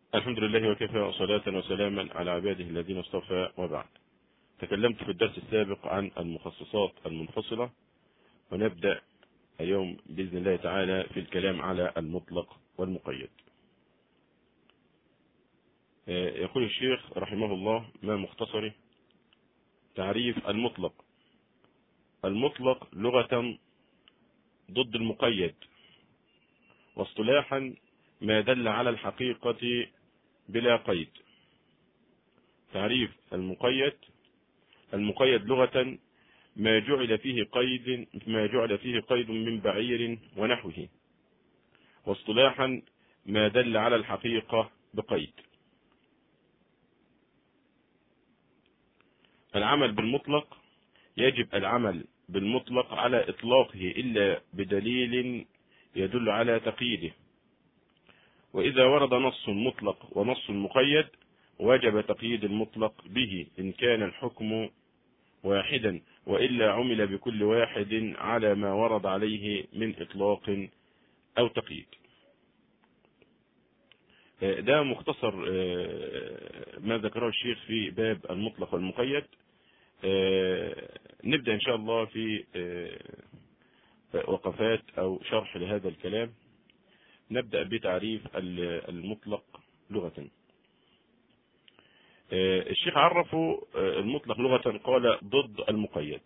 الحمد لله وكفى وصلاة وسلاما على عباده الذين اصطفى وبعد تكلمت في الدرس السابق عن المخصصات المنفصلة ونبدأ اليوم بإذن الله تعالى في الكلام على المطلق والمقيد يقول الشيخ رحمه الله ما مختصره تعريف المطلق المطلق لغة ضد المقيد واصطلاحا ما دل على الحقيقة بلا قيد تعريف المقيد المقيد لغة ما جعل فيه قيد ما جعل فيه قيد من بعير ونحوه واصطلاحا ما دل على الحقيقة بقيد العمل بالمطلق يجب العمل بالمطلق على إطلاقه إلا بدليل يدل على تقييده وإذا ورد نص مطلق ونص مقيد وجب تقييد المطلق به إن كان الحكم واحدا وإلا عمل بكل واحد على ما ورد عليه من إطلاق أو تقييد ده مختصر ما ذكره الشيخ في باب المطلق والمقيد نبدأ إن شاء الله في وقفات أو شرح لهذا الكلام نبدأ بتعريف المطلق لغة الشيخ عرفوا المطلق لغة قال ضد المقيد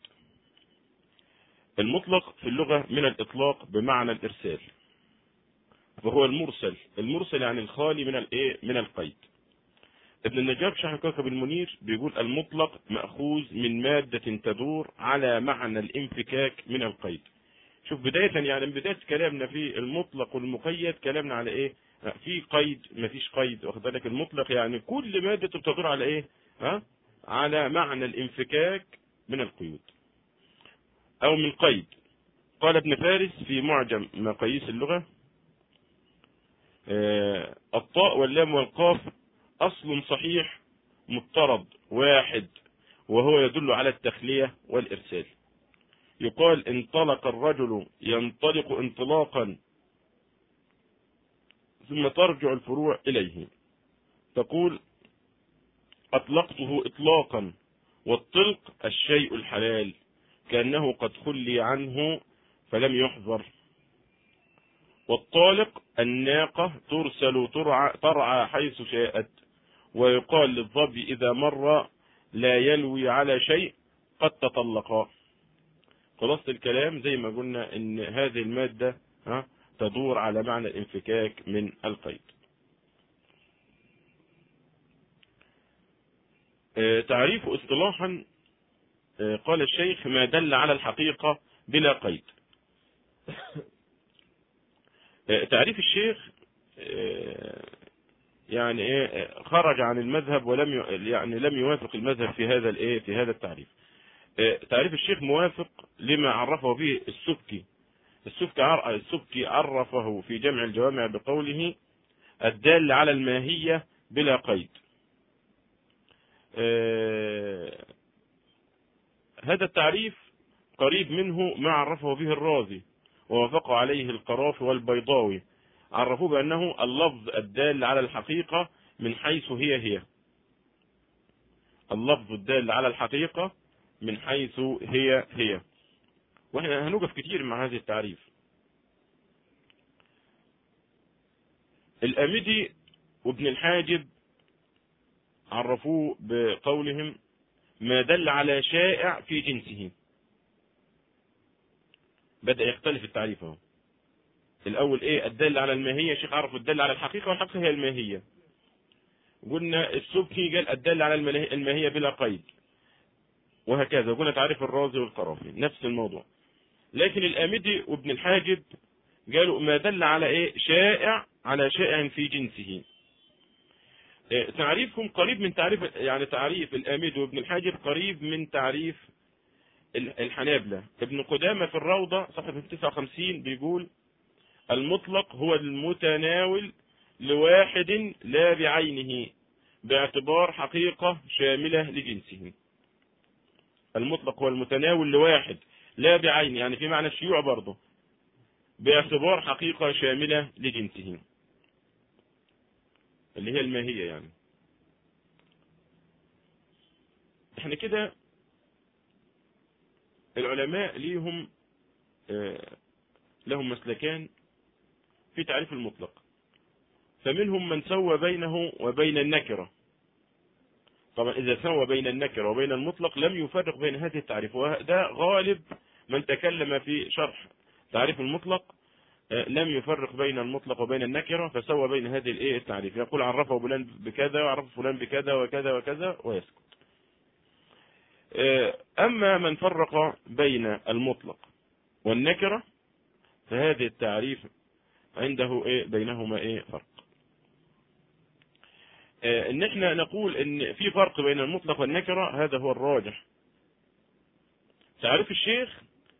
المطلق في اللغة من الإطلاق بمعنى الإرسال وهو المرسل المرسل يعني الخالي من الايه من القيد ابن النجار شرح كوكب المنير بيقول المطلق مأخوذ من مادة تدور على معنى الانفكاك من القيد شوف بداية يعني من بداية كلامنا في المطلق والمقيد كلامنا على ايه في قيد مفيش قيد واخد بالك المطلق يعني كل مادة بتدور على ايه ها على معنى الانفكاك من القيود او من قيد قال ابن فارس في معجم مقاييس اللغة آه الطاء واللام والقاف اصل صحيح مضطرد واحد وهو يدل على التخلية والارسال يقال انطلق الرجل ينطلق انطلاقا ثم ترجع الفروع إليه تقول أطلقته إطلاقا والطلق الشيء الحلال كأنه قد خلي عنه فلم يحذر والطالق الناقة ترسل ترعى, ترعى حيث شاءت ويقال للظبي إذا مر لا يلوي على شيء قد تطلقا خلاصة الكلام زي ما قلنا ان هذه المادة ها تدور على معنى الانفكاك من القيد اه تعريف اصطلاحا اه قال الشيخ ما دل على الحقيقة بلا قيد اه تعريف الشيخ يعني ايه خرج عن المذهب ولم يعني لم يوافق المذهب في هذا الايه في هذا التعريف تعريف الشيخ موافق لما عرفه به السبكي السبكي السبكي عرفه في جمع الجوامع بقوله الدال على الماهية بلا قيد هذا التعريف قريب منه ما عرفه به الرازي ووافق عليه القرافي والبيضاوي عرفوه بأنه اللفظ الدال على الحقيقة من حيث هي هي اللفظ الدال على الحقيقة من حيث هي هي واحنا هنوقف كتير مع هذه التعريف الامدي وابن الحاجب عرفوه بقولهم ما دل على شائع في جنسه بدأ يختلف التعريف اهو الاول ايه الدل على الماهية شيخ عرفوا الدل على الحقيقة والحقيقة هي الماهية قلنا السبكي قال الدل على الماهية بلا قيد وهكذا قلنا تعريف الرازي والقرافي نفس الموضوع لكن الآمدي وابن الحاجب قالوا ما دل على ايه شائع على شائع في جنسه إيه تعريفهم قريب من تعريف يعني تعريف الآمدي وابن الحاجب قريب من تعريف الحنابلة ابن قدامة في الروضة صفحة 59 بيقول المطلق هو المتناول لواحد لا بعينه باعتبار حقيقة شاملة لجنسه المطلق هو المتناول لواحد لا بعين يعني في معنى الشيوع برضه باعتبار حقيقة شاملة لجنسه اللي هي الماهية يعني احنا كده العلماء ليهم آه لهم مسلكان في تعريف المطلق فمنهم من سوى بينه وبين النكرة طبعا إذا سوى بين النكرة وبين المطلق لم يفرق بين هذه التعريف وده غالب من تكلم في شرح تعريف المطلق لم يفرق بين المطلق وبين النكرة فسوى بين هذه الايه التعريف يقول عرفه فلان بكذا وعرف فلان بكذا وكذا وكذا ويسكت أما من فرق بين المطلق والنكرة فهذه التعريف عنده ايه بينهما ايه فرق ان احنا نقول ان في فرق بين المطلق والنكرة هذا هو الراجح تعريف الشيخ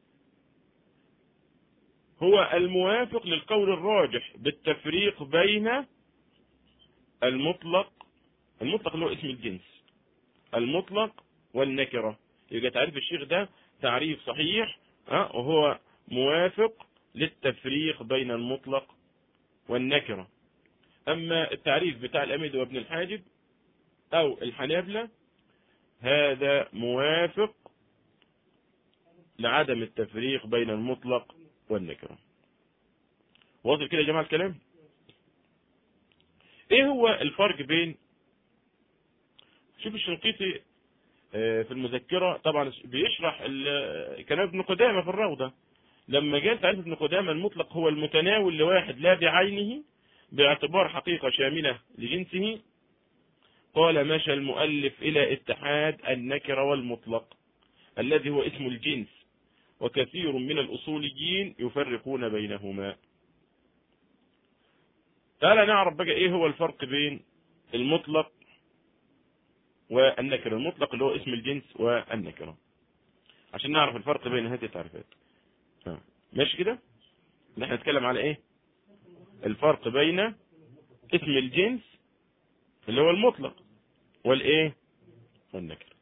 هو الموافق للقول الراجح بالتفريق بين المطلق المطلق اللي هو اسم الجنس المطلق والنكرة يبقى تعريف الشيخ ده تعريف صحيح وهو موافق للتفريق بين المطلق والنكرة أما التعريف بتاع الأميد وابن الحاجب أو الحنابلة هذا موافق لعدم التفريق بين المطلق والنكرة واضح كده يا جماعة الكلام ايه هو الفرق بين شوف الشنقيطي في المذكرة طبعا بيشرح كلام ابن قدامة في الروضة لما جاء تعريف ابن قدامة المطلق هو المتناول لواحد لا بعينه باعتبار حقيقة شاملة لجنسه قال مشى المؤلف إلى اتحاد النكرة والمطلق الذي هو اسم الجنس وكثير من الأصوليين يفرقون بينهما تعالى نعرف بقى ايه هو الفرق بين المطلق والنكرة المطلق اللي هو اسم الجنس والنكرة عشان نعرف الفرق بين هذه التعريفات ماشي كده نحن نتكلم على ايه الفرق بين اسم الجنس اللي هو المطلق والايه والنكرة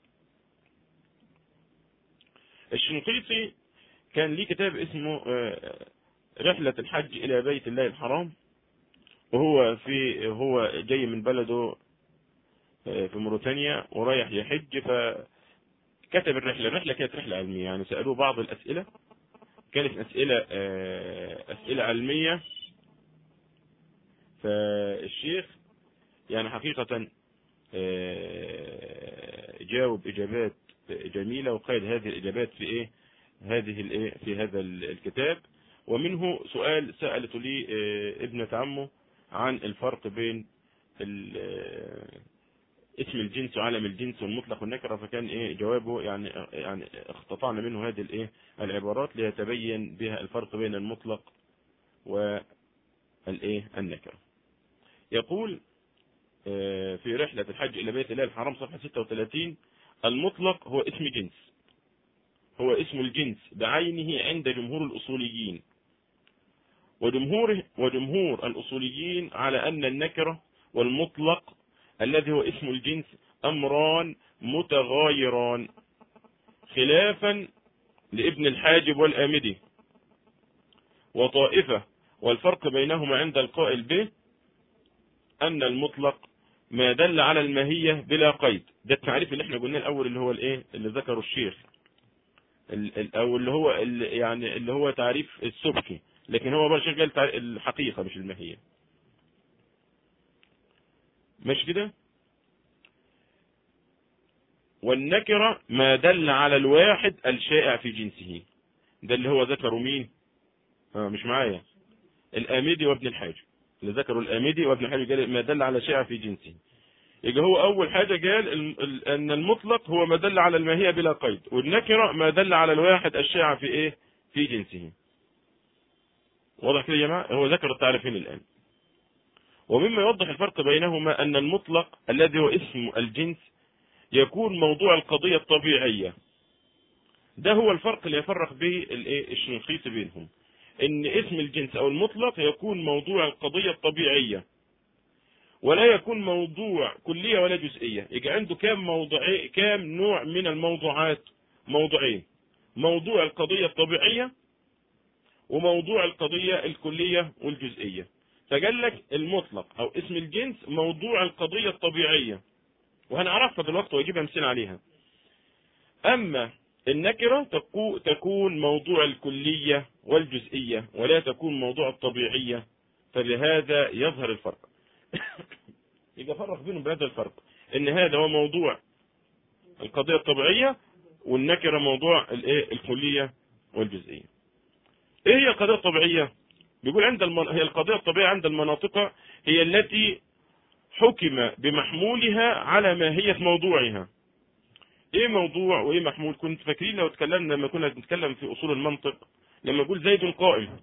الشنقيطي كان ليه كتاب اسمه رحلة الحج الى بيت الله الحرام وهو في هو جاي من بلده في موريتانيا ورايح يحج فكتب الرحلة الرحلة كانت رحلة علمية يعني سألوه بعض الأسئلة كانت أسئلة أسئلة علمية فالشيخ يعني حقيقة جاوب إجابات جميلة وقيد هذه الإجابات في إيه هذه الإيه في هذا الكتاب ومنه سؤال سألته لي ابنة عمه عن الفرق بين اسم الجنس وعلم الجنس والمطلق والنكره فكان ايه جوابه يعني يعني اختطعنا منه هذه الايه العبارات ليتبين بها الفرق بين المطلق والايه النكره يقول في رحلة الحج إلى بيت الله الحرام صفحة 36 المطلق هو اسم جنس هو اسم الجنس بعينه عند جمهور الأصوليين وجمهور وجمهور الأصوليين على أن النكرة والمطلق الذي هو اسم الجنس أمران متغايران خلافا لابن الحاجب والآمدي وطائفة والفرق بينهما عند القائل به أن المطلق ما دل على الماهية بلا قيد ده التعريف اللي احنا قلناه الأول اللي هو الايه اللي ذكره الشيخ أو اللي هو اللي يعني اللي هو تعريف السبكي لكن هو بقى شغال الحقيقة مش الماهية مش كده والنكرة ما دل على الواحد الشائع في جنسه ده اللي هو ذكره مين آه مش معايا الآمدي وابن الحاج اللي ذكروا الآمدي وابن الحاج قال ما دل على شائع في جنسه يبقى هو أول حاجة قال أن المطلق هو ما دل على الماهية بلا قيد والنكرة ما دل على الواحد الشائع في إيه في جنسه واضح كده يا جماعة هو ذكر التعريفين الآن ومما يوضح الفرق بينهما أن المطلق الذي هو اسم الجنس يكون موضوع القضية الطبيعية ده هو الفرق اللي يفرق به الشنقيط بينهم ان اسم الجنس او المطلق يكون موضوع القضية الطبيعية ولا يكون موضوع كلية ولا جزئية يجي عنده كام موضوع كام نوع من الموضوعات موضوعين موضوع القضية الطبيعية وموضوع القضية الكلية والجزئية فقال لك المطلق او اسم الجنس موضوع القضية الطبيعية وهنعرفها دلوقتي واجيب امثله عليها اما النكرة تكون موضوع الكلية والجزئية ولا تكون موضوع الطبيعية فلهذا يظهر الفرق يبقى فرق بينهم بهذا الفرق ان هذا هو موضوع القضية الطبيعية والنكرة موضوع الايه الكلية والجزئية ايه هي القضية الطبيعية بيقول عند المن... هي القضية الطبيعية عند المناطق هي التي حكم بمحمولها على ماهية موضوعها ايه موضوع وايه محمول كنت فاكرين لو اتكلمنا لما كنا بنتكلم في اصول المنطق لما نقول زيد قائم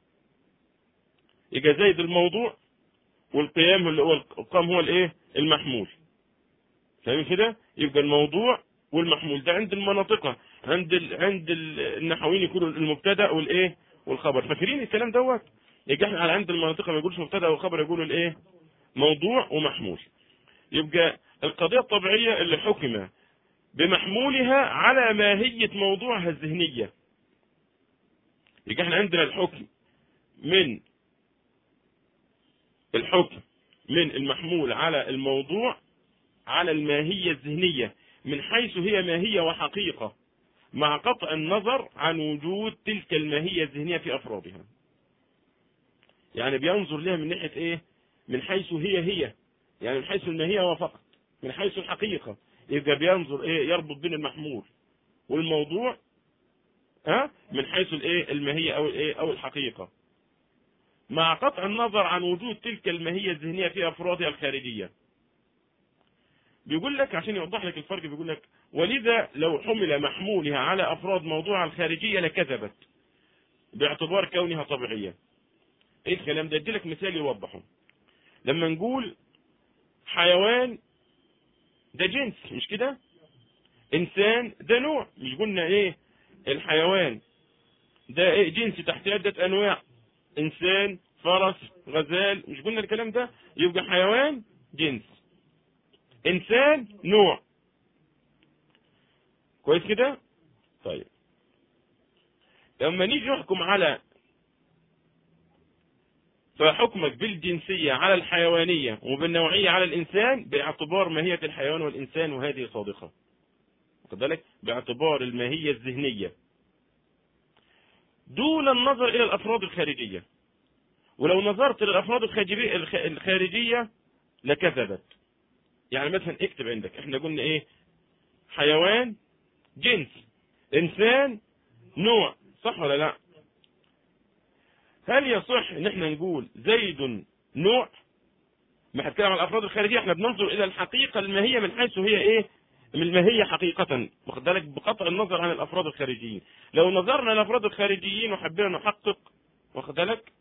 يبقى زيد الموضوع والقيام اللي هو القام هو الايه المحمول فاهم كده يبقى الموضوع والمحمول ده عند المناطق عند ال... عند النحويين يكونوا المبتدا والايه والخبر فاكرين الكلام دوت يبقى احنا على عند المناطق ما يقولش مبتدا وخبر يقولوا الايه موضوع ومحمول يبقى القضيه الطبيعيه اللي حكم بمحمولها على ماهيه موضوعها الذهنيه يبقى احنا عندنا الحكم من الحكم من المحمول على الموضوع على الماهية الذهنية من حيث هي ماهية وحقيقة مع قطع النظر عن وجود تلك الماهية الذهنية في أفرادها يعني بينظر لها من ناحية إيه من حيث هي هي يعني من حيث الماهية فقط من حيث الحقيقة يبقى بينظر إيه يربط بين المحمول والموضوع ها من حيث الإيه الماهية أو الإيه أو الحقيقة مع قطع النظر عن وجود تلك الماهية الذهنية في أفرادها الخارجية بيقول لك عشان يوضح لك الفرق بيقول لك ولذا لو حمل محمولها على أفراد موضوعها الخارجية لكذبت باعتبار كونها طبيعية ايه الكلام ده ادي لك مثال يوضحه لما نقول حيوان ده جنس مش كده انسان ده نوع مش قلنا ايه الحيوان ده ايه جنس تحت عدة انواع انسان فرس غزال مش قلنا الكلام ده يبقى حيوان جنس انسان نوع كويس كده طيب لما نيجي نحكم على فحكمك بالجنسية على الحيوانية وبالنوعية على الإنسان باعتبار ماهية الحيوان والإنسان وهذه صادقة واخد بالك باعتبار الماهية الذهنية دون النظر إلى الأفراد الخارجية ولو نظرت للأفراد الخارجية لكذبت يعني مثلا اكتب عندك احنا قلنا ايه حيوان جنس انسان نوع صح ولا لا هل يصح ان احنا نقول زيد نوع ما هنتكلم عن الافراد الخارجيه احنا بننظر الى الحقيقه الماهيه من حيث هي ايه من الماهيه حقيقه واخد بالك بقطع النظر عن الافراد الخارجيين لو نظرنا للافراد الخارجيين وحبينا نحقق واخد بالك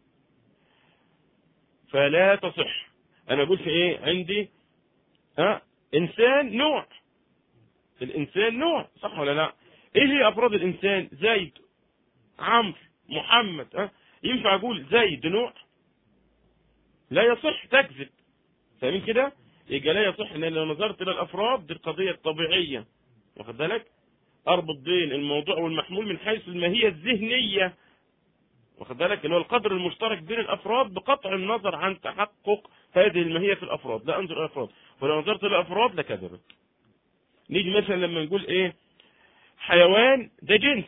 فلا تصح انا اقول في ايه عندي ها انسان نوع الانسان نوع صح ولا لا ايه هي افراد الانسان زيد عمرو محمد ها ينفع اقول زيد نوع لا يصح تكذب فاهمين كده يبقى لا يصح ان لو نظرت الى الافراد دي القضيه الطبيعيه واخد بالك اربط بين الموضوع والمحمول من حيث الماهيه الذهنيه واخد بالك اللي هو القدر المشترك بين الافراد بقطع النظر عن تحقق هذه الماهيه في الافراد لا انظر الى الافراد ولو نظرت الى الافراد لكذبت نيجي مثلا لما نقول ايه حيوان ده جنس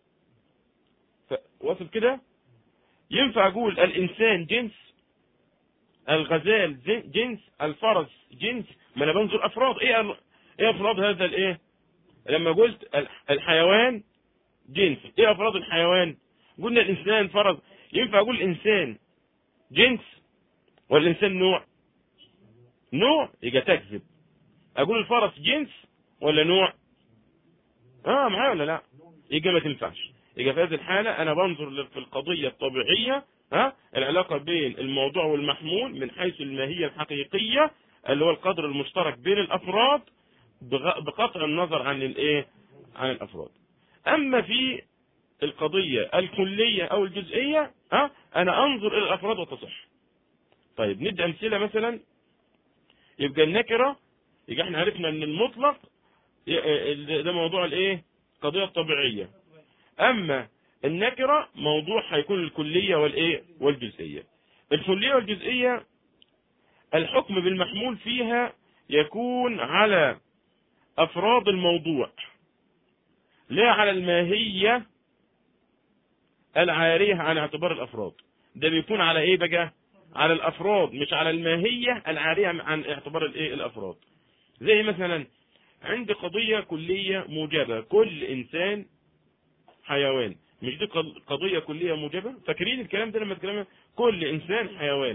واصل كده ينفع اقول الانسان جنس الغزال جنس الفرس جنس ما انا بنظر افراد ايه ايه افراد هذا الايه لما قلت الحيوان جنس ايه افراد الحيوان قلنا الانسان فرد ينفع اقول الانسان جنس ولا الانسان نوع نوع يبقى تكذب اقول الفرس جنس ولا نوع اه معايا ولا لا يبقى ما تنفعش يبقى في هذه الحالة انا بنظر في القضية الطبيعية ها العلاقة بين الموضوع والمحمول من حيث الماهية الحقيقية اللي هو القدر المشترك بين الافراد بقطع النظر عن الايه عن الافراد اما في القضية الكلية او الجزئية ها انا انظر الى الافراد وتصح طيب ندي امثلة مثلا يبقى النكرة يبقى احنا عرفنا ان المطلق ده موضوع الايه قضية الطبيعية اما النكرة موضوع هيكون الكلية والايه والجزئية الكلية والجزئية الحكم بالمحمول فيها يكون على أفراد الموضوع لا على الماهية العارية عن اعتبار الأفراد ده بيكون على إيه بقى على الأفراد مش على الماهية العارية عن اعتبار الإيه الأفراد زي مثلا عندي قضية كلية موجبة كل إنسان حيوان مش دي قضية كلية موجبة فاكرين الكلام ده لما اتكلمنا كل إنسان حيوان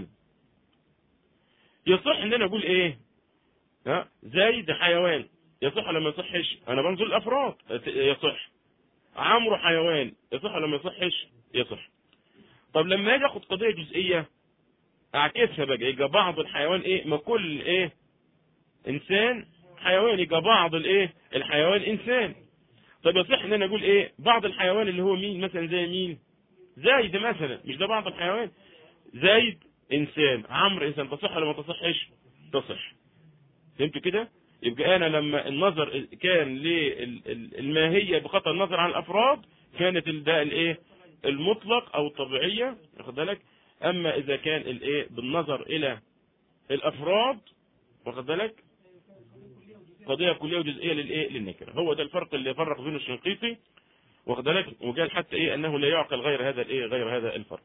يصح ان انا اقول ايه ها زايد حيوان يصح ولا ما يصحش انا بنظر الافراد يصح عمرو حيوان يصح ولا ما يصحش يصح طب لما اجي اخد قضيه جزئيه اعكسها بقى يبقى بعض الحيوان ايه ما كل ايه انسان حيوان يبقى بعض الايه الحيوان انسان طب يصح ان انا اقول ايه بعض الحيوان اللي هو مين مثلا زي مين زايد مثلا مش ده بعض الحيوان زايد انسان عمرو انسان تصح ولا ما تصحش تصح فهمت كده يبقى انا لما النظر كان للماهيه بخطر النظر عن الافراد كانت ده الايه المطلق او الطبيعيه واخد بالك اما اذا كان الايه بالنظر الى الافراد واخد بالك قضيه كليه وجزئيه للايه للنكره هو ده الفرق اللي فرق بين الشنقيطي واخد بالك وقال حتى ايه انه لا يعقل غير هذا الايه غير هذا الفرق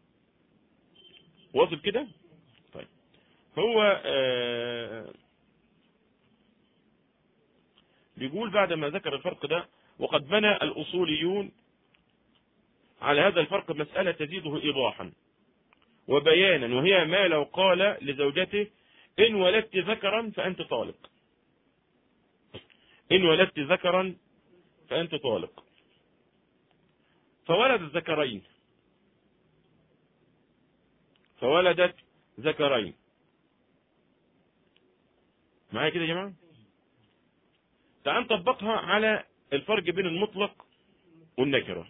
واصل كده طيب هو آه بيقول بعد ما ذكر الفرق ده وقد بنى الأصوليون على هذا الفرق مسألة تزيده إيضاحا وبيانا وهي ما لو قال لزوجته إن ولدت ذكرا فأنت طالق إن ولدت ذكرا فأنت طالق فولدت ذكرين فولدت ذكرين معايا كده يا جماعه تعال نطبقها على الفرق بين المطلق والنكرة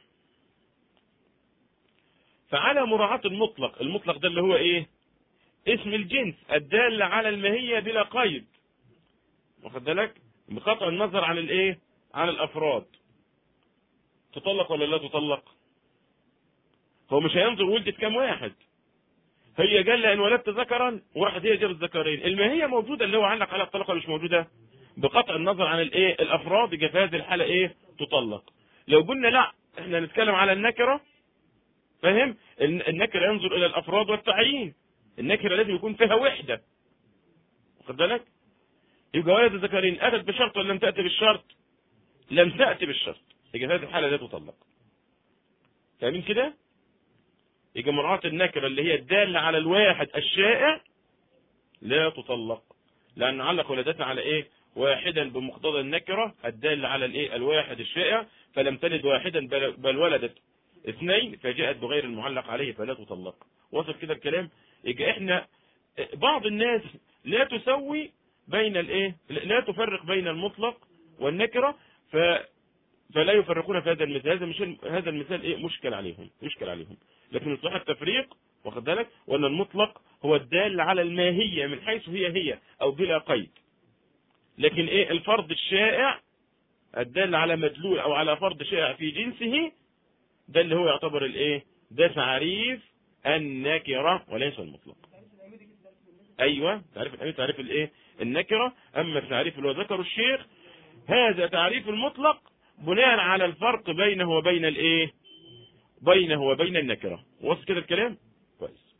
فعلى مراعاة المطلق المطلق ده اللي هو ايه اسم الجنس الدال على الماهية بلا قيد واخد بالك بقطع النظر عن الايه عن الافراد تطلق ولا لا تطلق هو مش هينظر ولدت كام واحد هي قال ان ولدت ذكرا واحد هي جابت ذكرين الماهية موجودة اللي هو علق على الطلاق ولا مش موجودة بقطع النظر عن الايه الافراد يبقى في هذه الحاله ايه تطلق لو قلنا لا احنا نتكلم على النكره فاهم النكره ينظر الى الافراد والتعيين النكره لازم يكون فيها وحده واخد بالك يبقى ولد الذكرين اتت بشرط ولا لم تاتي بالشرط لم تاتي بالشرط يبقى في هذه الحاله لا تطلق فاهمين كده يبقى مراعاه النكره اللي هي الداله على الواحد الشائع لا تطلق لان علق ولدتها على ايه واحدا بمقتضى النكرة الدال على الايه الواحد الشائع فلم تلد واحدا بل, بل ولدت اثنين فجاءت بغير المعلق عليه فلا تطلق وصل كده الكلام يبقى احنا بعض الناس لا تسوي بين الايه لا تفرق بين المطلق والنكرة ف فلا يفرقون في هذا المثال هذا مش هذا المثال ايه مشكل عليهم مشكل عليهم لكن الصحة التفريق واخد بالك وان المطلق هو الدال على الماهية من حيث هي هي او بلا قيد لكن ايه الفرض الشائع الدال على مدلول او على فرض شائع في جنسه ده اللي هو يعتبر الايه ده تعريف النكرة وليس المطلق ايوه تعريف الامير تعريف الايه النكرة اما التعريف اللي هو ذكره الشيخ هذا تعريف المطلق بناء على الفرق بينه وبين الايه بينه وبين النكرة وصل كده الكلام كويس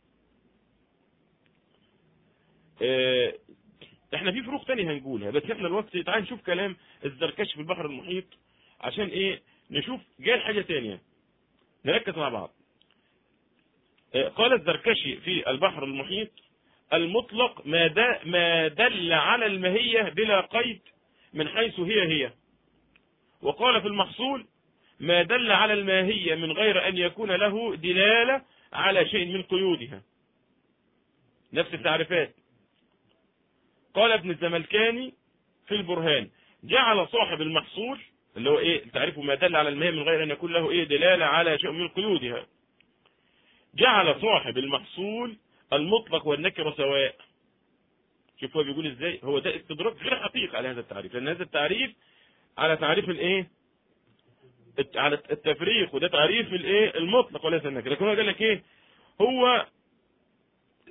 اه احنا في فروق تانية هنقولها بس احنا الوقت تعال نشوف كلام الزركشي في البحر المحيط عشان ايه نشوف جاي حاجة تانية نركز مع بعض اه قال الزركشي في البحر المحيط المطلق ما, ما دل على المهية بلا قيد من حيث هي هي وقال في المحصول ما دل على الماهية من غير أن يكون له دلالة على شيء من قيودها نفس التعريفات قال ابن الزملكاني في البرهان جعل صاحب المحصول اللي هو ايه تعريفه ما دل على الماهية من غير أن يكون له ايه دلالة على شيء من قيودها جعل صاحب المحصول المطلق والنكرة سواء شوف هو بيقول ازاي هو ده استدراك غير حقيقي على هذا التعريف لان هذا التعريف على تعريف الايه على التفريق وده تعريف الايه المطلق وليس النكره لكن هو قال لك ايه هو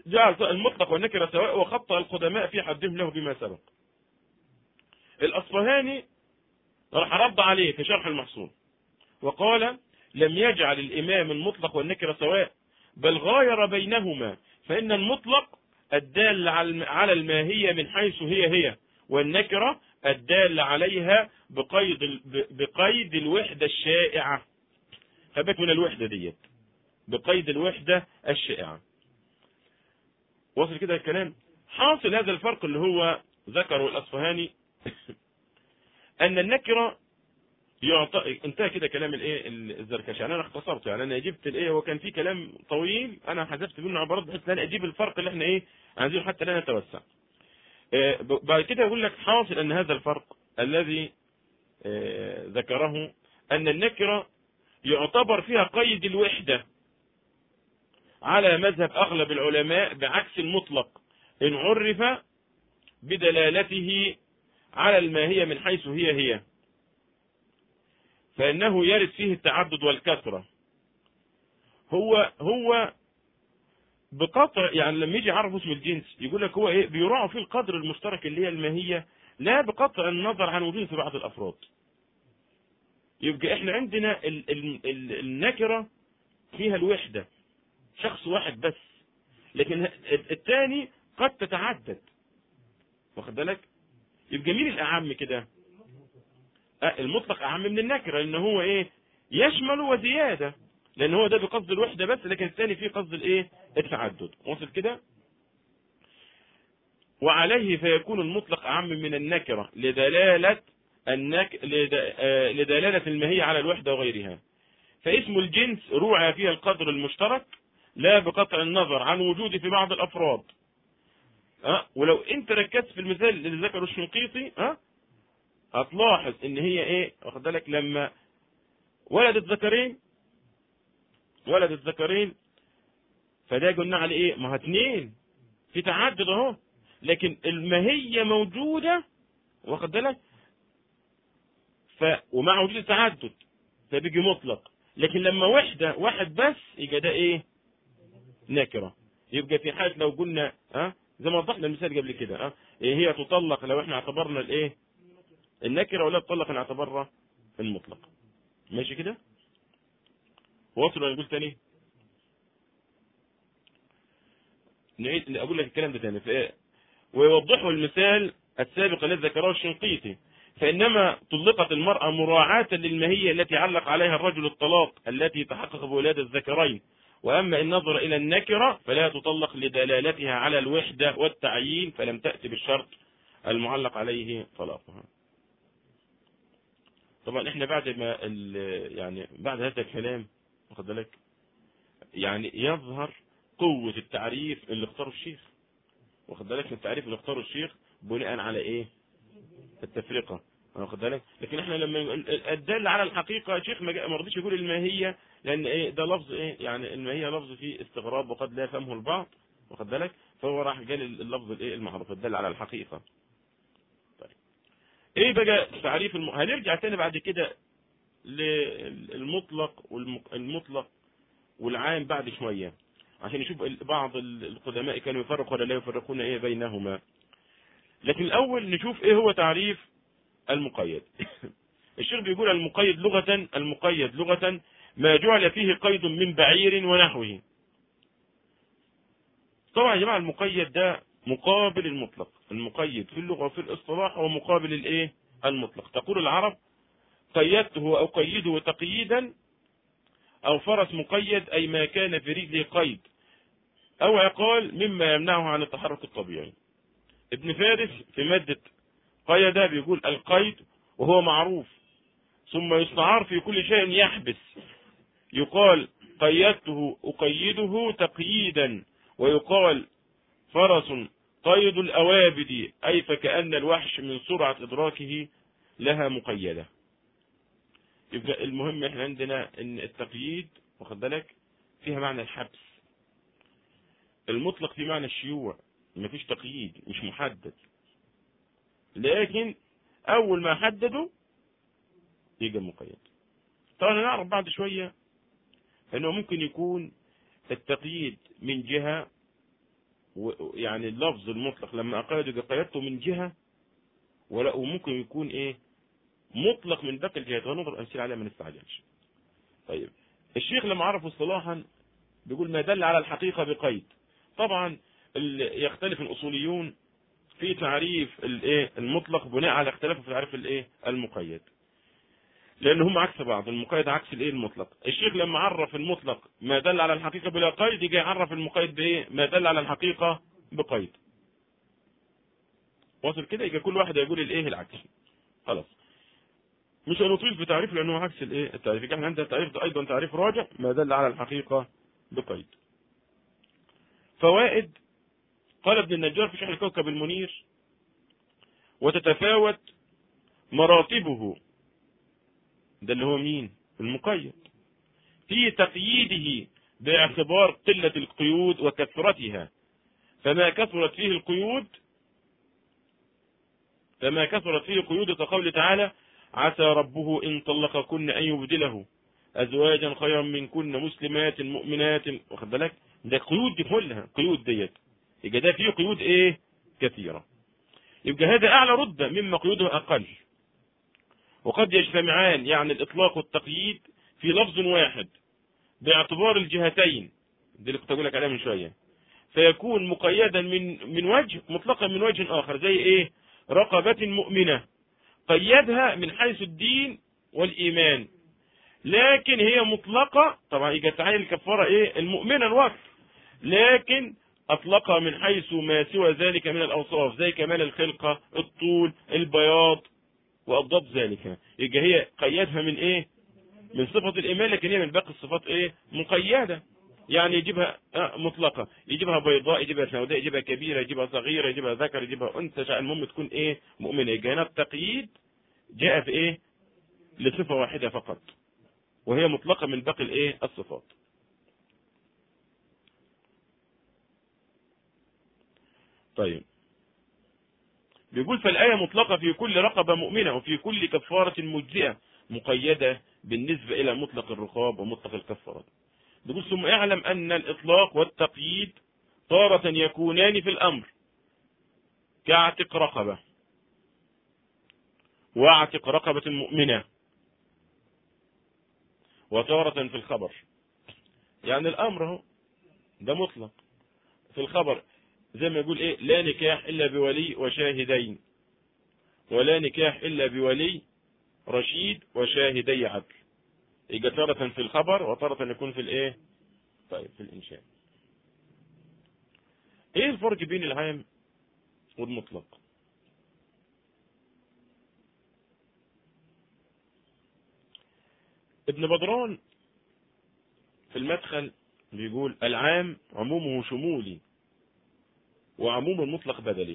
جعل المطلق والنكرة سواء وخطأ القدماء في حدهم له بما سبق الأصفهاني راح رد عليه في شرح المحصول وقال لم يجعل الإمام المطلق والنكرة سواء بل غاير بينهما فإن المطلق الدال على الماهية من حيث هي هي والنكرة الدال عليها بقيد بقيد الوحدة الشائعة خبك من الوحدة ديت بقيد الوحدة الشائعة وصل كده الكلام حاصل هذا الفرق اللي هو ذكره الأصفهاني أن النكرة يعطى انتهى كده كلام الايه الزركشي يعني انا اختصرته يعني انا جبت الايه هو كان في كلام طويل انا حذفت منه عبارات بحيث ان انا اجيب الفرق اللي احنا ايه عايزينه حتى لا نتوسع آه بعد كده يقول لك حاصل ان هذا الفرق الذي آه ذكره ان النكره يعتبر فيها قيد الوحده على مذهب اغلب العلماء بعكس المطلق ان عرف بدلالته على الماهيه من حيث هي هي فإنه يرد فيه التعدد والكثرة هو هو بقطع يعني لما يجي يعرف اسم الجنس يقول لك هو ايه بيراعوا فيه القدر المشترك اللي هي الماهية لا بقطع النظر عن وجود في بعض الأفراد يبقى احنا عندنا ال ال ال النكرة فيها الوحدة شخص واحد بس لكن الثاني قد تتعدد واخد بالك يبقى مين الأعم كده المطلق اعم من النكره لان هو ايه يشمل وزياده لان هو ده بقصد الوحده بس لكن الثاني فيه قصد الايه التعدد وصل كده وعليه فيكون المطلق اعم من النكره لدلاله النك لدلاله الماهيه على الوحده وغيرها فاسم الجنس روعى فيها القدر المشترك لا بقطع النظر عن وجوده في بعض الافراد أه؟ ولو انت ركزت في المثال اللي ذكره الشنقيطي أه؟ هتلاحظ ان هي ايه واخد بالك لما ولدت ذكرين ولدت ذكرين فده قلنا عليه ايه ما اتنين في تعدد اهو لكن الماهية موجودة واخد بالك ف ومع وجود التعدد فبيجي مطلق لكن لما وحدة واحد بس يبقى ده ايه نكرة يبقى في حالة لو قلنا ها أه؟ زي ما وضحنا المثال قبل كده ها أه؟ إيه هي تطلق لو احنا اعتبرنا الايه النكره ولا تطلق ان اعتبرها المطلق ماشي كده واصل ولا نقول تاني نعيد اقول لك الكلام ده تاني فإيه؟ ويوضحه المثال السابق الذي ذكره الشنقيطي فإنما طلقت المرأة مراعاة للماهية التي علق عليها الرجل الطلاق التي تحقق بولادة الذكرين وأما إن نظر إلى النكرة فلا تطلق لدلالتها على الوحدة والتعيين فلم تأتي بالشرط المعلق عليه طلاقها طبعا احنا بعد ما يعني بعد هذا الكلام واخد بالك يعني يظهر قوة التعريف اللي اختاره الشيخ واخد بالك التعريف اللي اختاره الشيخ بناء على ايه التفرقة واخد بالك لكن احنا لما الدال على الحقيقة شيخ ما رضيش يقول الماهية لان ايه ده لفظ ايه يعني الماهية لفظ فيه استغراب وقد لا يفهمه البعض واخد بالك فهو راح قال اللفظ الايه المعروف الدال على الحقيقة ايه بقى تعريف الم... هنرجع تاني بعد كده للمطلق والمطلق والعام بعد شوية عشان نشوف بعض القدماء كانوا يفرقوا ولا لا يفرقون ايه بينهما لكن الاول نشوف ايه هو تعريف المقيد الشيخ بيقول المقيد لغة المقيد لغة ما جعل فيه قيد من بعير ونحوه طبعا يا جماعة المقيد ده مقابل المطلق المقيد في اللغة وفي الاصطلاح هو مقابل الايه المطلق تقول العرب قيدته او قيده تقييدا او فرس مقيد اي ما كان في رجله قيد او عقال مما يمنعه عن التحرك الطبيعي ابن فارس في مادة قيد بيقول القيد وهو معروف ثم يستعار في كل شيء يحبس يقال قيدته أقيده تقييدا ويقال فرس قيد الأوابد أي فكأن الوحش من سرعة إدراكه لها مقيدة يبقى المهم احنا عندنا ان التقييد واخد بالك فيها معنى الحبس المطلق في معنى الشيوع مفيش تقييد مش محدد لكن اول ما حددوا يجي مقيد طبعا نعرف بعد شوية انه ممكن يكون التقييد من جهة و- يعني اللفظ المطلق لما اقيد يبقى قيدته من جهة ولا وممكن يكون ايه مطلق من باقي الجهات ونضرب امثله عليها ما نستعجلش طيب الشيخ لما عرف اصطلاحا بيقول ما دل على الحقيقة بقيد طبعا ال- يختلف الاصوليون في تعريف الايه المطلق بناء على اختلافه في تعريف الايه المقيد لان هم عكس بعض المقيد عكس الايه المطلق الشيخ لما عرف المطلق ما دل على الحقيقة بلا قيد يجي يعرف المقيد بايه ما دل على الحقيقة بقيد واصل كده يبقى كل واحد يقول الايه العكس خلاص مش هنطيل في تعريف لانه عكس الايه التعريف يبقى احنا عندنا تعريف ده ايضا تعريف راجع ما دل على الحقيقة بقيد فوائد قال ابن النجار في شرح الكوكب المنير وتتفاوت مراتبه ده اللي هو مين المقيد في تقييده باعتبار قلة القيود وكثرتها فما كثرت فيه القيود فما كثرت فيه القيود كقول تعالى عسى ربه إن طلقكن أن يبدله أزواجا خيرا منكن مسلمات مؤمنات واخد بالك ده قيود دي كلها قيود ديت يبقى ده فيه قيود ايه كثيرة يبقى هذا أعلى رتبة مما قيوده أقل وقد يجتمعان يعني الإطلاق والتقييد في لفظ واحد باعتبار الجهتين دي اللي كنت أقول لك عليها من شوية فيكون مقيدا من من وجه مطلقا من وجه آخر زي إيه رقبة مؤمنة قيدها من حيث الدين والإيمان لكن هي مطلقة طبعا يجي تعين الكفارة إيه المؤمنة الوقت لكن أطلقها من حيث ما سوى ذلك من الأوصاف زي كمال الخلقة الطول البياض وأضداد ذلك يبقى هي قيدها من إيه من صفة الإيمان لكن هي من باقي الصفات إيه مقيدة يعني يجيبها آه مطلقة يجيبها بيضاء يجيبها سوداء يجيبها كبيرة يجيبها صغيرة يجيبها ذكر يجيبها أنثى المهم تكون إيه مؤمنة يبقى هنا التقييد جاء في إيه لصفة واحدة فقط وهي مطلقة من باقي الإيه الصفات طيب بيقول فالآية مطلقة في كل رقبة مؤمنة وفي كل كفارة مجزئة مقيدة بالنسبة إلى مطلق الرقاب ومطلق الكفارات بيقول ثم اعلم أن الإطلاق والتقييد تارة يكونان في الأمر كاعتق رقبة واعتق رقبة مؤمنة وتارة في الخبر يعني الأمر هو ده مطلق في الخبر زي ما يقول ايه لا نكاح الا بولي وشاهدين ولا نكاح الا بولي رشيد وشاهدي عدل يبقى تارة في الخبر وتارة يكون في الايه طيب في الانشاء ايه الفرق بين العام والمطلق ابن بدران في المدخل بيقول العام عمومه شمولي وعموم المطلق بدلي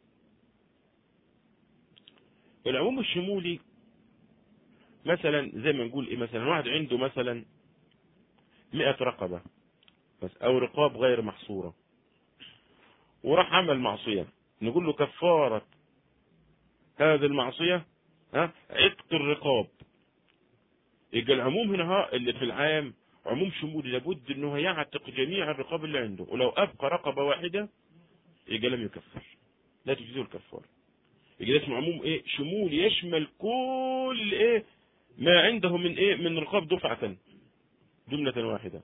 العموم الشمولي مثلا زي ما نقول ايه مثلا واحد عنده مثلا مئة رقبة بس او رقاب غير محصورة وراح عمل معصية نقول له كفارة هذه المعصية ها عتق الرقاب يبقى العموم هنا ها اللي في العام عموم شمولي لابد انه يعتق جميع الرقاب اللي عنده ولو ابقى رقبة واحدة يبقى لم يكفر لا تجزيه الكفار يبقى اسمه عموم ايه شمول يشمل كل ايه ما عنده من ايه من رقاب دفعة جملة واحدة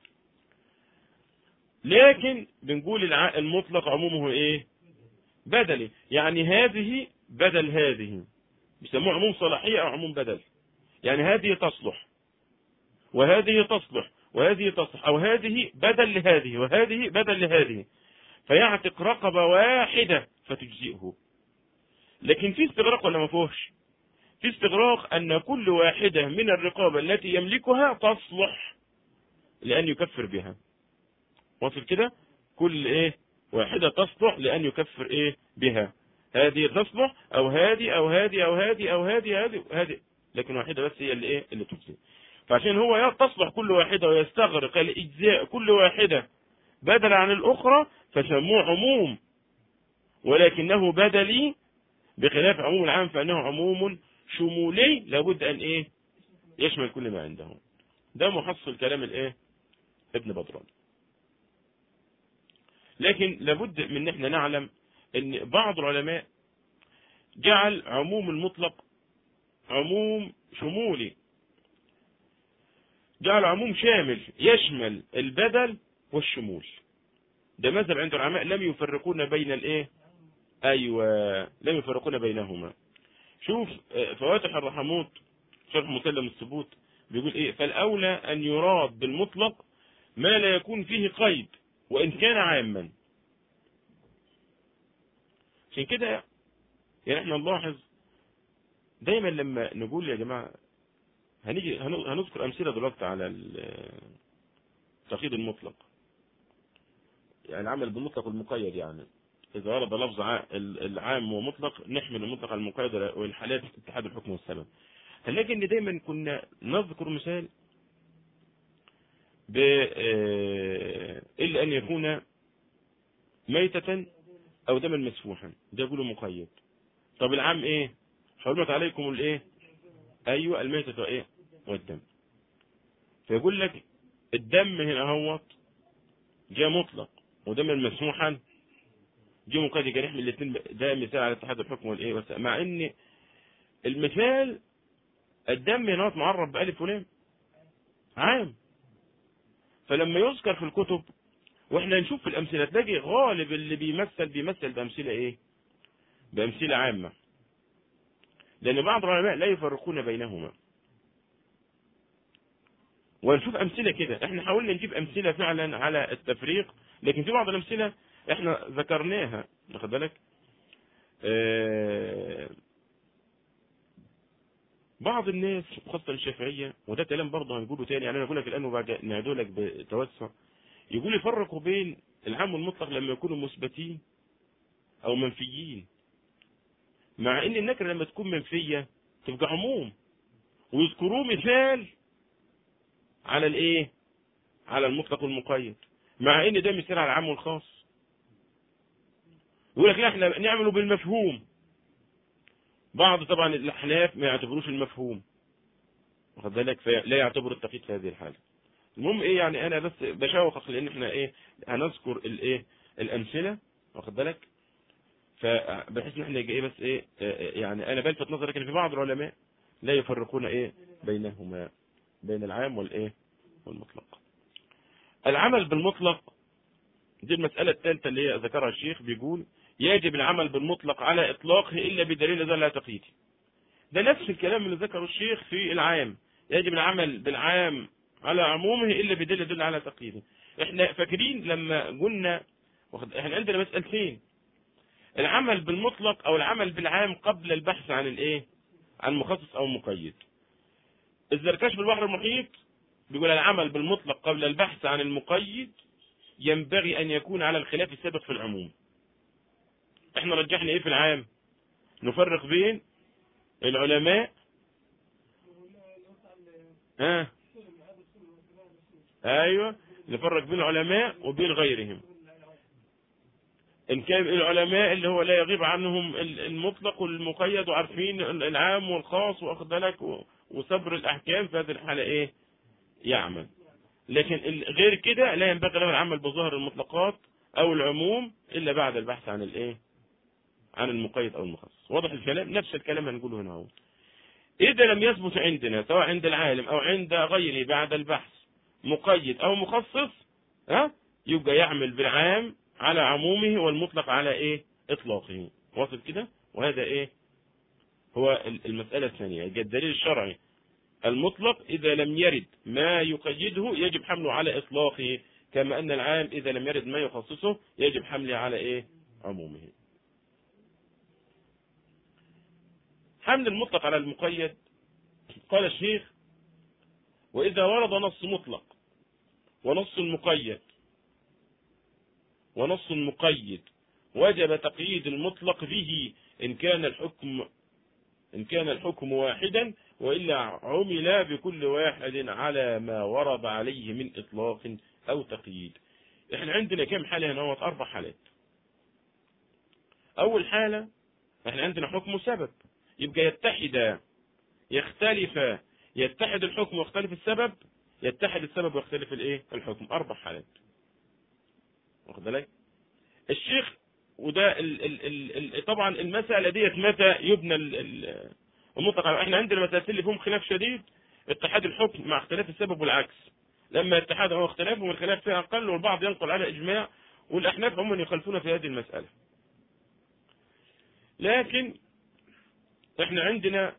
لكن بنقول المطلق عمومه ايه بدلي يعني هذه بدل هذه بيسموه عموم صلاحية او عموم بدل يعني هذه تصلح وهذه تصلح وهذه تصلح او هذه بدل لهذه وهذه بدل لهذه فيعتق رقبة واحدة فتجزئه لكن في استغراق ولا ما فيهوش في استغراق ان كل واحدة من الرقابة التي يملكها تصلح لان يكفر بها واصل كده كل ايه واحدة تصلح لان يكفر ايه بها هذه تصلح او هذه او هذه او هذه او هذه هذه هذه لكن واحدة بس هي اللي ايه اللي تجزي فعشان هو تصلح كل واحدة ويستغرق الاجزاء كل واحدة بدل عن الاخرى فسموه عموم ولكنه بدلي بخلاف عموم العام فانه عموم شمولي لابد ان ايه يشمل كل ما عنده ده محصل كلام الايه ابن بدران لكن لابد من ان احنا نعلم ان بعض العلماء جعل عموم المطلق عموم شمولي جعل عموم شامل يشمل البدل والشمول ده مذهب عند العلماء لم يفرقون بين الايه ايوه لم يفرقون بينهما شوف فواتح الرحموت شرح مسلم الثبوت بيقول ايه فالاولى ان يراد بالمطلق ما لا يكون فيه قيد وان كان عاما عشان كده يعني احنا نلاحظ دايما لما نقول يا جماعه هنيجي هنذكر امثله دلوقتي على التقييد المطلق يعني العمل بالمطلق والمقيد يعني اذا ورد لفظ العام ومطلق نحمل المطلق على المقيد والحالات اتحاد الحكم والسبب هنلاقي ان دايما كنا نذكر مثال ب الا ان يكون ميتة او دما مسفوحا ده يقولوا مقيد طب العام ايه حرمت عليكم الايه ايوه الميتة وايه والدم فيقول لك الدم هنا اهوت جاء مطلق ودم مسموحا جه مقيد جريح من الاثنين ده مثال على اتحاد الحكم والايه بس مع ان المثال الدم هنا معرب بألف ولام عام فلما يذكر في الكتب واحنا نشوف في الامثله تلاقي غالب اللي بيمثل بيمثل بامثله ايه بامثله عامه لان بعض العلماء لا يفرقون بينهما ونشوف امثله كده احنا حاولنا نجيب امثله فعلا على التفريق لكن في بعض الامثله احنا ذكرناها واخد بالك اه بعض الناس خاصه الشافعيه وده كلام برضه هنقوله تاني يعني انا اقول لك الان وبعد نعيده لك بتوسع يقول يفرقوا بين العام والمطلق لما يكونوا مثبتين او منفيين مع ان النكره لما تكون منفيه تبقى عموم ويذكروه مثال على الايه على المطلق والمقيد مع ان ده مثال على العام والخاص يقول لك لا احنا نعمله بالمفهوم بعض طبعا الاحناف ما يعتبروش المفهوم واخد بالك فلا يعتبر التقييد في هذه الحاله المهم ايه يعني انا بس بشوقك لان احنا ايه هنذكر الايه الامثله واخد بالك فبحيث ان احنا ايه بس ايه يعني انا بلفت نظري لكن في بعض العلماء لا يفرقون ايه بينهما بين العام والايه والمطلق العمل بالمطلق دي المسألة الثالثة اللي هي ذكرها الشيخ بيقول يجب العمل بالمطلق على إطلاقه إلا بدليل ذا لا تقييده ده نفس الكلام اللي ذكره الشيخ في العام يجب العمل بالعام على عمومه إلا بدليل يدل على تقييده احنا فاكرين لما قلنا احنا عندنا مسألتين العمل بالمطلق او العمل بالعام قبل البحث عن الايه عن مخصص او مقيد الزركاش بالبحر المحيط بيقول العمل بالمطلق قبل البحث عن المقيد ينبغي ان يكون على الخلاف السابق في العموم احنا رجحنا ايه في العام نفرق بين العلماء ها ايوه نفرق بين العلماء وبين غيرهم ان كان العلماء اللي هو لا يغيب عنهم المطلق والمقيد وعارفين العام والخاص واخد بالك وصبر الاحكام في هذه الحاله ايه يعمل لكن غير كده لا ينبغي له العمل بظهر المطلقات او العموم الا بعد البحث عن الايه عن المقيد او المخصص واضح الكلام نفس الكلام هنقوله هنا اهو اذا لم يثبت عندنا سواء عند العالم او عند غيره بعد البحث مقيد او مخصص ها يبقى يعمل بالعام على عمومه والمطلق على ايه اطلاقه واصل كده وهذا ايه هو المسألة الثانية الدليل الشرعي المطلق إذا لم يرد ما يقيده يجب حمله على إطلاقه كما أن العام إذا لم يرد ما يخصصه يجب حمله على إيه عمومه حمل المطلق على المقيد قال الشيخ وإذا ورد نص مطلق ونص مقيد ونص مقيد وجب تقييد المطلق به إن كان الحكم إن كان الحكم واحدا وإلا عمل بكل واحد على ما ورد عليه من إطلاق أو تقييد إحنا عندنا كم حالة هنا أربع حالات أول حالة إحنا عندنا حكم سبب يبقى يتحد يختلف يتحد الحكم ويختلف السبب يتحد السبب ويختلف الايه الحكم اربع حالات واخد بالك الشيخ وده ال ال ال ال طبعا المسألة ديت متى يبنى ال- ال- المطلق على- احنا عندنا مسألتين اللي فيهم خلاف شديد اتحاد الحكم مع اختلاف السبب والعكس لما اتحاد هو اختلاف والخلاف فيها اقل والبعض ينقل على اجماع والاحناف هم يخالفون في هذه المسألة لكن احنا عندنا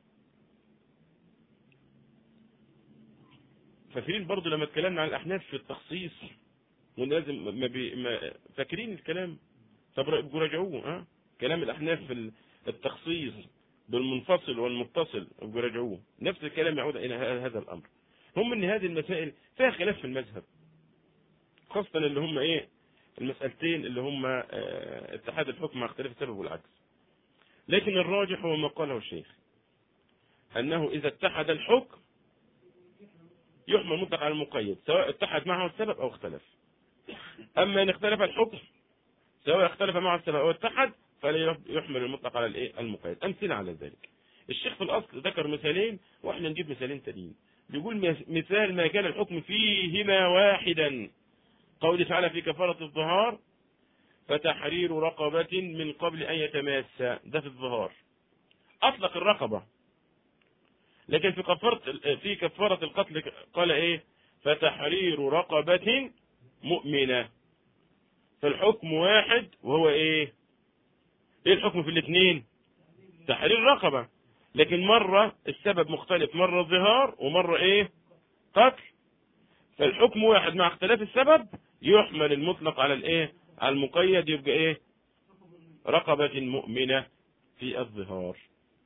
فاكرين برضو لما اتكلمنا عن الاحناف في التخصيص ولازم ما بي ما فاكرين الكلام طب ابقوا راجعوه ها كلام الاحناف في ال- التخصيص بالمنفصل والمتصل ابقوا راجعوه نفس الكلام يعود الى ه- هذا الامر هم ان هذه المسائل فيها خلاف في المذهب خاصة اللي هم ايه المسألتين اللي هم اه اتحاد الحكم مع اختلاف السبب والعكس لكن الراجح هو ما قاله الشيخ انه اذا اتحد الحكم يحمل مطلق على المقيد سواء اتحد معه السبب او اختلف اما ان اختلف الحكم سواء اختلف معه السبب او اتحد فلا يحمل المطلق على الايه المقيد امثله على ذلك الشيخ في الاصل ذكر مثالين واحنا نجيب مثالين تانيين بيقول مس- مثال ما كان الحكم فيهما واحدا قوله تعالى في كفارة الظهار فتحرير رقبة من قبل أن يتماسا ده في الظهار أطلق الرقبة لكن في كفارة في كفارة القتل قال إيه فتحرير رقبة مؤمنة فالحكم واحد وهو إيه إيه الحكم في الاثنين تحرير رقبة لكن مرة السبب مختلف مرة ظهار ومرة إيه قتل فالحكم واحد مع اختلاف السبب يحمل المطلق على الايه على المقيد يبقى ايه رقبة مؤمنة في الظهار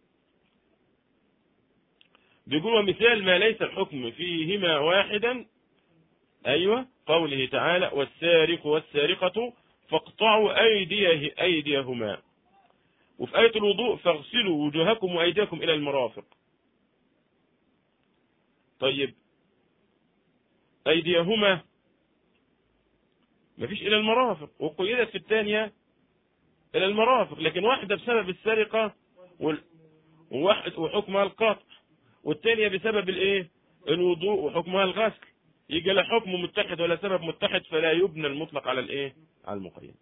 بيقول ومثال ما ليس الحكم فيهما واحدا ايوه قوله تعالى والسارق والسارقة فاقطعوا ايديه ايديهما وفي آية الوضوء فاغسلوا وجوهكم وايديكم الى المرافق طيب ايديهما مفيش الى المرافق وقيدت في الثانية الى المرافق لكن واحدة بسبب السرقة وال- وواحد وحكمها القطع والثانية بسبب الايه الوضوء وحكمها الغسل يجي لا حكم متحد ولا سبب متحد فلا يبنى المطلق على الايه على المقيد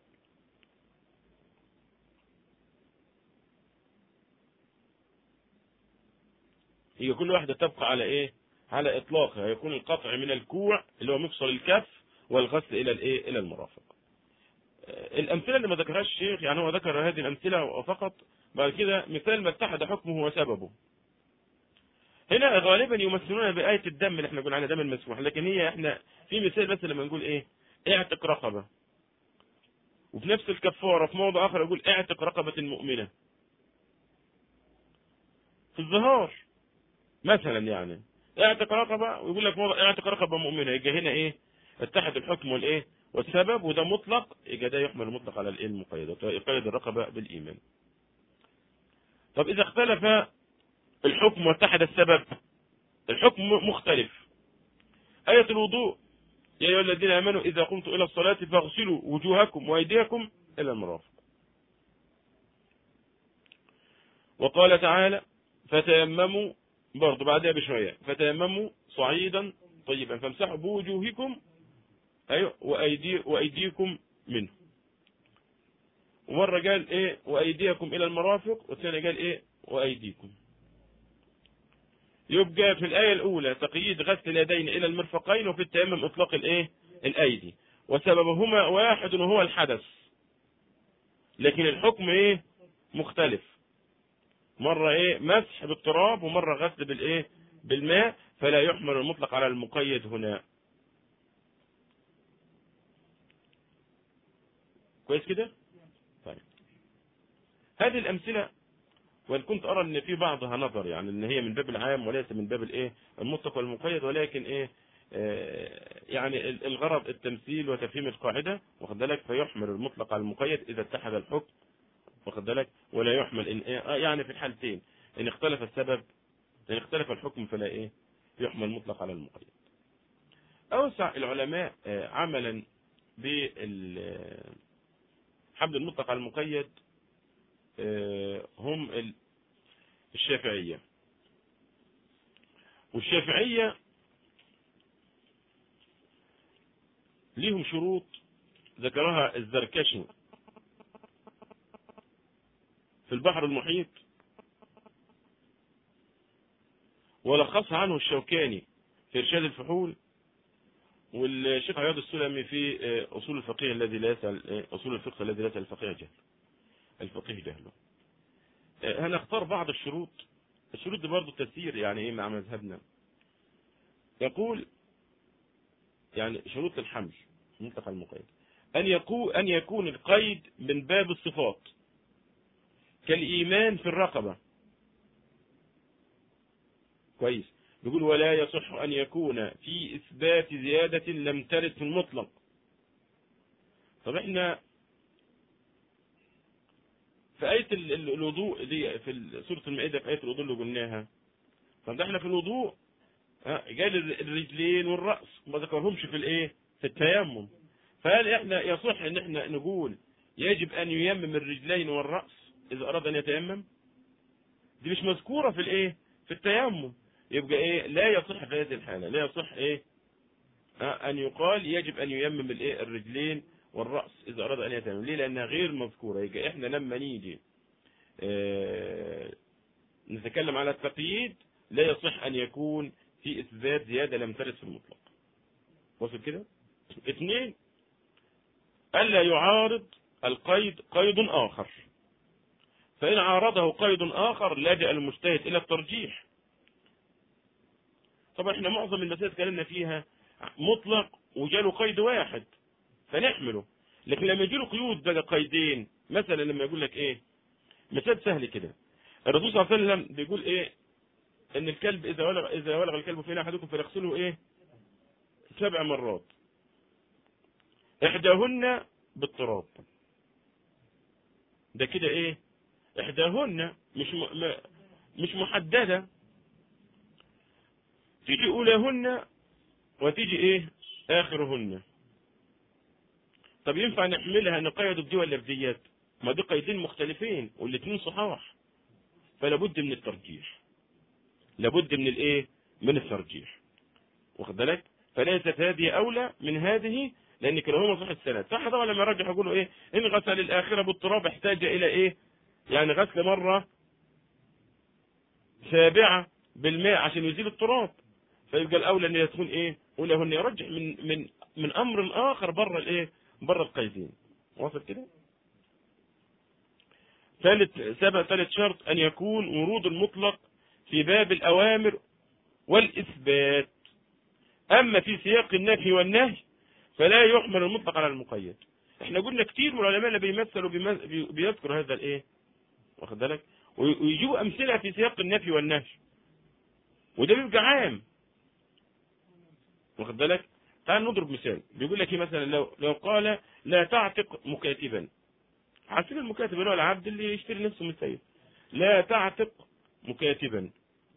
هي كل واحدة تبقى على ايه على اطلاقها يكون القطع من الكوع اللي هو مفصل الكف والغسل الى الايه الى المرافق آه، الامثله اللي ما ذكرهاش الشيخ يعني هو ذكر هذه الامثله فقط بعد كده مثال ما اتحد حكمه وسببه هنا غالبا يمثلون بآية الدم اللي احنا قلنا على دم المسفوح لكن هي احنا في مثال بس لما نقول ايه اعتق رقبة وفي نفس الكفارة في موضع اخر يقول اعتق رقبة مؤمنة في الظهار مثلا يعني اعتق رقبة ويقول لك موضع اعتق رقبة مؤمنة يبقى هنا ايه اتحد الحكم والايه والسبب وده مطلق يبقى ده يحمل مطلق على الايه المقيد يقيد الرقبة بالايمان طب اذا اختلف الحكم واتحد السبب الحكم مختلف آية الوضوء يا أيها الذين آمنوا إذا قمتم إلى الصلاة فاغسلوا وجوهكم وأيديكم إلى المرافق وقال تعالى فتيمموا برضه بعدها بشوية فتيمموا صعيدا طيبا فامسحوا بوجوهكم أيوة وأيدي وأيديكم منه ومرة قال إيه وأيديكم إلى المرافق والثانية قال إيه وأيديكم يبقى في الآية الأولى تقييد غسل اليدين إلى المرفقين وفي التيمم إطلاق الإيه الأيدي وسببهما واحد وهو الحدث لكن الحكم إيه مختلف مرة إيه مسح بالتراب ومرة غسل بالإيه بالماء فلا يحمل المطلق على المقيد هنا كويس كده طيب هذه الأمثلة وان كنت ارى ان في بعضها نظر يعني ان هي من باب العام وليس من باب الايه المطلق والمقيد ولكن ايه آه يعني الغرض التمثيل وتفهيم القاعده واخد بالك فيحمل المطلق على المقيد اذا اتحد الحكم واخد بالك ولا يحمل ان إيه يعني في الحالتين ان اختلف السبب ان اختلف الحكم فلا ايه يحمل مطلق على المقيد اوسع العلماء آه عملا بال حمل المطلق على المقيد هم الشافعية والشافعية ليهم شروط ذكرها الزركشي في البحر المحيط ولخصها عنه الشوكاني في إرشاد الفحول والشيخ عياض السلمي في أصول الفقيه الذي لا يسأل أصول الفقه الذي لا يسأل الفقيه جهل الفقيه جهله هنختار بعض الشروط الشروط دي برضه تسير يعني ايه مع مذهبنا يقول يعني شروط الحمل مطلق المقيد أن يكون أن يكون القيد من باب الصفات كالإيمان في الرقبة كويس بيقول ولا يصح أن يكون في إثبات زيادة لم ترد في المطلق طب احنا في آية الوضوء دي في سورة المائدة في آية الوضوء اللي قلناها طب ده احنا في الوضوء قال الرجلين والرأس ما ذكرهمش في الايه في التيمم فهل احنا يصح ان احنا نقول يجب ان ييمم الرجلين والرأس اذا اراد ان يتيمم دي مش مذكورة في الايه في التيمم يبقى ايه لا يصح في هذه الحالة لا يصح ايه ان يقال يجب ان ييمم الايه الرجلين والرأس اذا اراد ان يتيمم ليه لانها غير مذكورة يبقى احنا لما نيجي اه نتكلم على التقييد لا يصح ان يكون في اثبات زيادة لم ترد في المطلق وصل كده اثنين ألا يعارض القيد قيد آخر فإن عارضه قيد آخر لجأ المجتهد إلى الترجيح طبعا احنا معظم المسائل اتكلمنا فيها مطلق وجاله قيد واحد فنحمله لكن لما يجيله قيود بقى قيدين مثلا لما يقول لك ايه مثال سهل كده الرسول صلى الله عليه وسلم بيقول ايه ان الكلب اذا ولغ اذا ولغ الكلب في احدكم فليغسله ايه سبع مرات احداهن بالتراب ده كده ايه احداهن مش م... مش محدده تيجي اولاهن وتيجي ايه اخرهن طب ينفع نحملها نقيد بدي ولا بديات ما دي قيدين مختلفين والاثنين صحاح فلا بد من الترجيح لابد من الايه من الترجيح واخد بالك فليست هذه اولى من هذه لان كلاهما صح السند صح طبعا لما يرجح يقولوا ايه ان غسل الاخره بالتراب احتاج الى ايه يعني غسل مره سابعه بالماء عشان يزيل التراب فيبقى الاولى ان هي تكون ايه اولى هن يرجح من من من امر اخر بره الايه بره القيدين واصل كده ثالث سبب ثالث شرط ان يكون ورود المطلق في باب الأوامر والإثبات أما في سياق النفي والنهي فلا يحمل المطلق على المقيد احنا قلنا كتير من العلماء اللي بيمثلوا بيذكر هذا الايه واخد بالك ويجيبوا امثله في سياق النفي والنهي وده بيبقى عام واخد بالك تعال نضرب مثال بيقول لك ايه مثلا لو لو قال لا تعتق مكاتبا عارفين المكاتب اللي هو العبد اللي يشتري نفسه من السيد لا تعتق مكاتبا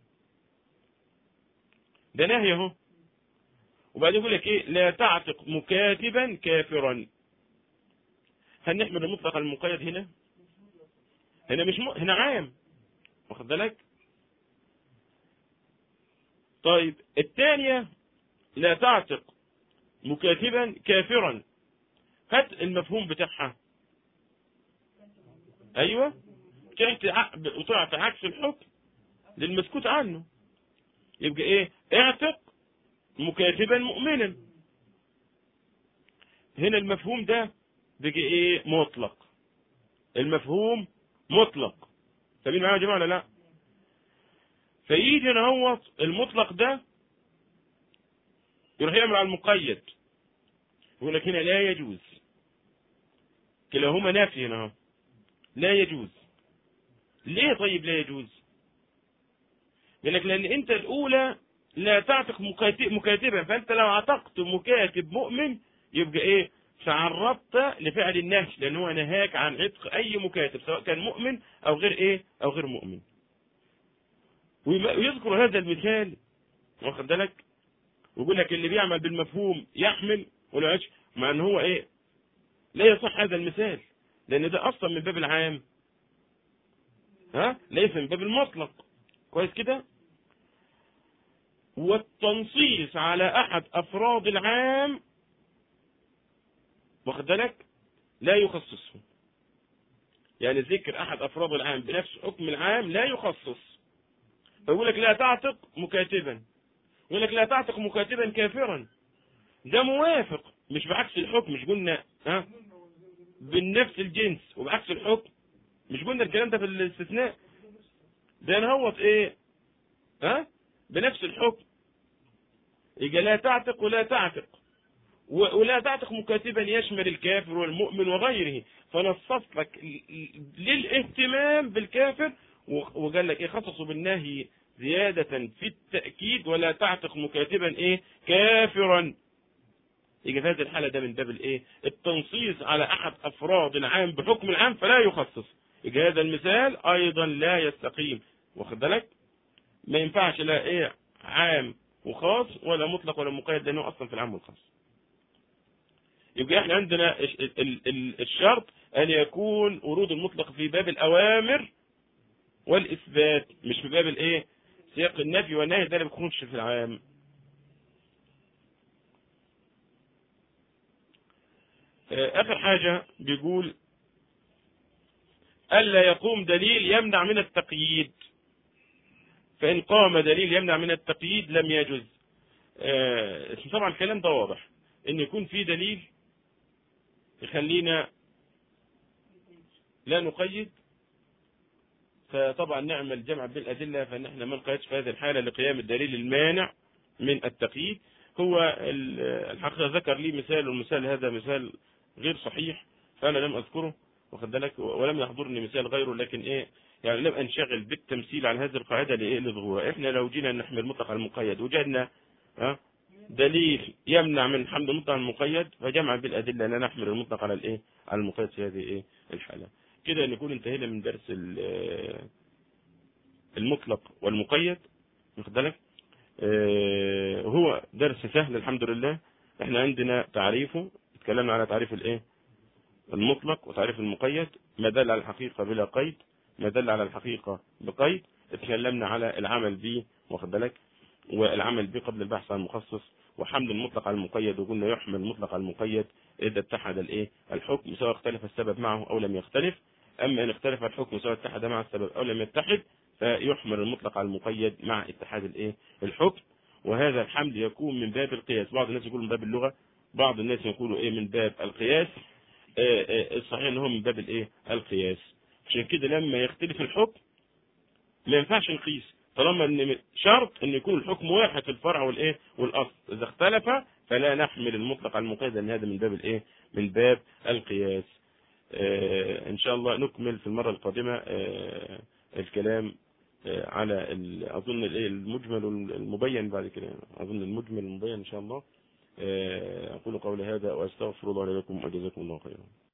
ده نهي اهو وبعدين يقول لك ايه لا تعتق مكاتبا كافرا هل نحمل المطلق المقيد هنا هنا مش م... هنا عام واخد بالك طيب الثانية لا تعتق مكاتبا كافرا هات المفهوم بتاعها ايوه وطلعت عكس الحكم للمسكوت عنه يبقى ايه اعتق مكاتبا مؤمنا هنا المفهوم ده بيجي ايه مطلق المفهوم مطلق سامعين معايا يا جماعه ولا لا فيجي نهوط المطلق ده يروح يعمل على المقيد يقول لك هنا لا يجوز كلاهما نافي هنا لا يجوز ليه طيب لا يجوز يقول لك لان انت الاولى لا تعتق مكاتب مكاتبا فانت لو عتقت مكاتب مؤمن يبقى ايه تعرضت لفعل النهي لان هو نهاك عن عتق اي مكاتب سواء كان مؤمن او غير ايه او غير مؤمن ويذكر هذا المثال واخد بالك ويقول لك اللي بيعمل بالمفهوم يحمل ولا يعيش مع ان هو ايه لا يصح هذا المثال لان ده اصلا من باب العام ها ليس من باب المطلق كويس كده والتنصيص على احد افراد العام واخد بالك لا يخصصه يعني ذكر احد افراد العام بنفس حكم العام لا يخصص فيقول لك لا تعتق مكاتبا يقول لك لا تعتق مكاتبا كافرا ده موافق مش بعكس الحكم مش قلنا ها بالنفس الجنس وبعكس الحكم مش قلنا الكلام ده في الاستثناء ده نهوط ايه ها بنفس الحكم يبقى لا تعتق ولا تعتق ولا تعتق مكاتبا يشمل الكافر والمؤمن وغيره فنصص لك للاهتمام بالكافر وقال لك ايه خصصوا بالنهي زيادة في التأكيد ولا تعتق مكاتبا ايه كافرا يجي في هذه الحالة ده من باب الايه التنصيص على احد افراد العام بحكم العام فلا يخصص يجي هذا المثال ايضا لا يستقيم واخد بالك ما ينفعش لا ايه عام وخاص ولا مطلق ولا مقيد لانه اصلا في العام والخاص يبقى احنا عندنا الشرط ان يكون ورود المطلق في باب الاوامر والاثبات مش في باب الايه سياق النفي والنهي ده اللي بيكونش في العام اخر حاجة بيقول الا يقوم دليل يمنع من التقييد فان قام دليل يمنع من التقييد لم يجز اه طبعا الكلام ده واضح ان يكون في دليل يخلينا لا نقيد فطبعا نعمل جمع بالأدلة فإن احنا ما نقيدش في هذه الحالة لقيام الدليل المانع من التقييد هو الحقيقة ذكر لي مثال والمثال هذا مثال غير صحيح فأنا لم أذكره واخد بالك ولم يحضرني مثال غيره لكن إيه يعني لم أنشغل بالتمثيل على هذه القاعدة لإيه لظهورها إحنا لو جينا نحمل مطلق المقيد وجدنا ها دليل يمنع من حمل المطلق على المقيد فجمع بالأدلة لا نحمل المطلق على الإيه على المقيد في هذه إيه الحالة كده نكون انتهينا من درس المطلق والمقيد واخد بالك هو درس سهل الحمد لله احنا عندنا تعريفه اتكلمنا على تعريف الايه المطلق وتعريف المقيد ما دل على الحقيقة بلا قيد ما دل على الحقيقة بقيد اتكلمنا على العمل به واخد بالك والعمل به قبل البحث عن المخصص وحمل المطلق على المقيد وقلنا يحمل المطلق على المقيد اذا اتحد الايه الحكم سواء اختلف السبب معه او لم يختلف اما ان اختلف الحكم سواء اتحد مع السبب او لم يتحد فيحمل المطلق على المقيد مع اتحاد الايه الحكم وهذا الحمل يكون من باب القياس بعض الناس يقول من باب اللغة بعض الناس يقولوا ايه من باب القياس الصحيح ان هو من باب الايه القياس عشان كده لما يختلف الحكم ما ينفعش نقيس طالما ان شرط ان يكون الحكم واحد في الفرع والايه والاصل اذا اختلف فلا نحمل المطلق على المقيد لان هذا من باب الايه من باب القياس آه ان شاء الله نكمل في المره القادمه آه الكلام آه على اظن الايه المجمل المبين بعد كده اظن المجمل المبين ان شاء الله اقول قولي هذا واستغفر الله لكم وجزاكم الله خيرا